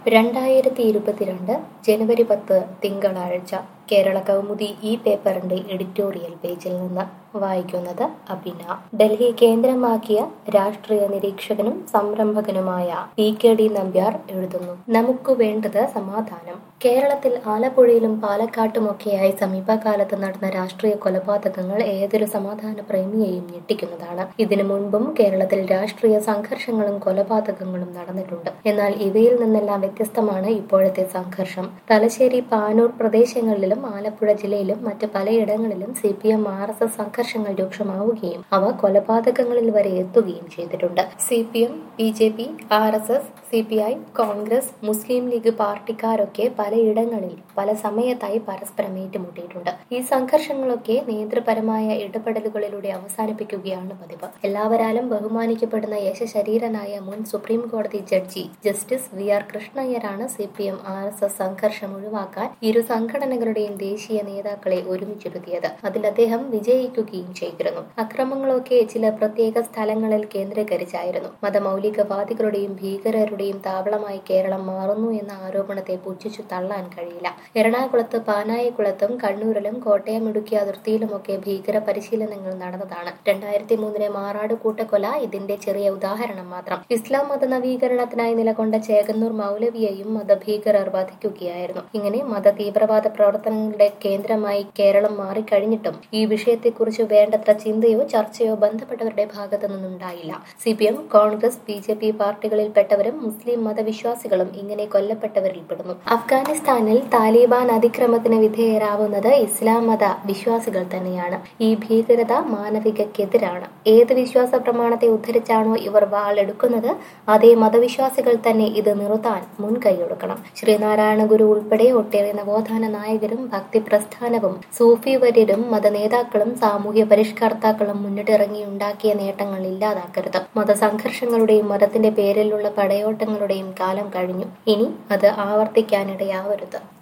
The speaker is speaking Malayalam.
രണ്ടായിരത്തി ഇരുപത്തിരണ്ട് ജനുവരി പത്ത് തിങ്കളാഴ്ച കേരള കൗമുദി ഈ പേപ്പറിന്റെ എഡിറ്റോറിയൽ പേജിൽ നിന്ന് വായിക്കുന്നത് അബിന ഡൽഹി കേന്ദ്രമാക്കിയ രാഷ്ട്രീയ നിരീക്ഷകനും സംരംഭകനുമായ പി കെ ഡി നമ്പ്യാർ എഴുതുന്നു നമുക്ക് വേണ്ടത് സമാധാനം കേരളത്തിൽ ആലപ്പുഴയിലും പാലക്കാട്ടുമൊക്കെയായി സമീപകാലത്ത് നടന്ന രാഷ്ട്രീയ കൊലപാതകങ്ങൾ ഏതൊരു സമാധാന പ്രേമിയെയും ഞെട്ടിക്കുന്നതാണ് ഇതിനു മുൻപും കേരളത്തിൽ രാഷ്ട്രീയ സംഘർഷങ്ങളും കൊലപാതകങ്ങളും നടന്നിട്ടുണ്ട് എന്നാൽ ഇവയിൽ നിന്നെല്ലാം വ്യത്യസ്തമാണ് ഇപ്പോഴത്തെ സംഘർഷം തലശ്ശേരി പാനൂർ പ്രദേശങ്ങളിലും ആലപ്പുഴ ജില്ലയിലും മറ്റ് പലയിടങ്ങളിലും C P M R S S സംഘർഷങ്ങൾ രൂക്ഷമാവുകയും അവ കൊലപാതകങ്ങളിൽ വരെ എത്തുകയും ചെയ്തിട്ടുണ്ട് C P M B J P R S S C P I Congress Muslim League പാർട്ടിക്കാരൊക്കെ പലയിടങ്ങളിൽ പല സമയത്തായി പരസ്പരം ഏറ്റുമുട്ടിയിട്ടുണ്ട് ഈ സംഘർഷങ്ങളൊക്കെ നേതൃപരമായ ഇടപെടലുകളിലൂടെ അവസാനിപ്പിക്കുകയാണ് പതിവ് എല്ലാവരാലും ബഹുമാനിക്കപ്പെടുന്ന യശശരീരനായ മുൻ സുപ്രീം കോടതി ജഡ്ജി ജസ്റ്റിസ് വി ആർ കൃഷ്ണയ്യരാണ് C P M R S S സംഘർഷം ഒഴിവാക്കാൻ ഇരു സംഘടനകളുടെയും ദേശീയ നേതാക്കളെ ഒരുമിച്ചിരുത്തിയത് അതിൽ അദ്ദേഹം വിജയിക്കുകയും ചെയ്തിരുന്നു അക്രമങ്ങളൊക്കെ ചില പ്രത്യേക സ്ഥലങ്ങളിൽ കേന്ദ്രീകരിച്ചായിരുന്നു മതമൗലികവാദികളുടെയും ഭീകരരുടെയും താവളമായി കേരളം മാറുന്നു എന്ന ആരോപണത്തെ പുച്ഛിച്ചു തള്ളാൻ കഴിയില്ല എറണാകുളത്ത് പാനായിക്കുളത്തും കണ്ണൂരിലും കോട്ടയം ഇടുക്കി അതിർത്തിയിലുമൊക്കെ ഭീകര പരിശീലനങ്ങൾ നടന്നതാണ് രണ്ടായിരത്തി മൂന്നിലെ മാറാട് കൂട്ടക്കൊല ഇതിന്റെ ചെറിയ ഉദാഹരണം മാത്രം ഇസ്ലാം മത നവീകരണത്തിനായി നിലകൊണ്ട ചേകന്നൂർ മൗലവിയെയും മതഭീകരർ വധിക്കുകയായിരുന്നു ഇങ്ങനെ മത തീവ്രവാദ പ്രവർത്തനങ്ങളുടെ കേന്ദ്രമായി കേരളം മാറിക്കഴിഞ്ഞിട്ടും ഈ വിഷയത്തെക്കുറിച്ച് വേണ്ടത്ര ചിന്തയോ ചർച്ചയോ ബന്ധപ്പെട്ടവരുടെ ഭാഗത്തു നിന്നുണ്ടായില്ല C P M Congress B J P പാർട്ടികളിൽപ്പെട്ടവരും മുസ്ലിം മതവിശ്വാസികളും ഇങ്ങനെ കൊല്ലപ്പെട്ടവരിൽ പെടുന്നു അഫ്ഗാനിസ്ഥാനിൽ താലിബാൻ അതിക്രമത്തിന് വിധേയരാവുന്നത് ഇസ്ലാം മത വിശ്വാസികൾ തന്നെയാണ് ഈ ഭീകരത മാനവികക്കെതിരാണ് ഏത് വിശ്വാസ പ്രമാണത്തെ ഉദ്ധരിച്ചാണോ ഇവർ വാളെടുക്കുന്നത് അതേ മതവിശ്വാസികൾ തന്നെ ഇത് നിർത്താൻ മുൻകൈയെടുക്കണം ശ്രീനാരായണ ഗുരു ഉൾപ്പെടെ ഒട്ടേറെ നവോത്ഥാന നായകരും ഭക്തി പ്രസ്ഥാനവും സൂഫി വര്യരും മതനേതാക്കളും സാമൂഹ്യ പരിഷ്കർത്താക്കളും മുന്നിട്ടിറങ്ങി ഉണ്ടാക്കിയ നേട്ടങ്ങൾ ഇല്ലാതാക്കരുത് മതസംഘർഷങ്ങളുടെയും മതത്തിന്റെ പേരിലുള്ള പടയോട്ടങ്ങളുടെയും കാലം കഴിഞ്ഞു ഇനി അത് ആവർത്തിക്കാനിടയാവരുത്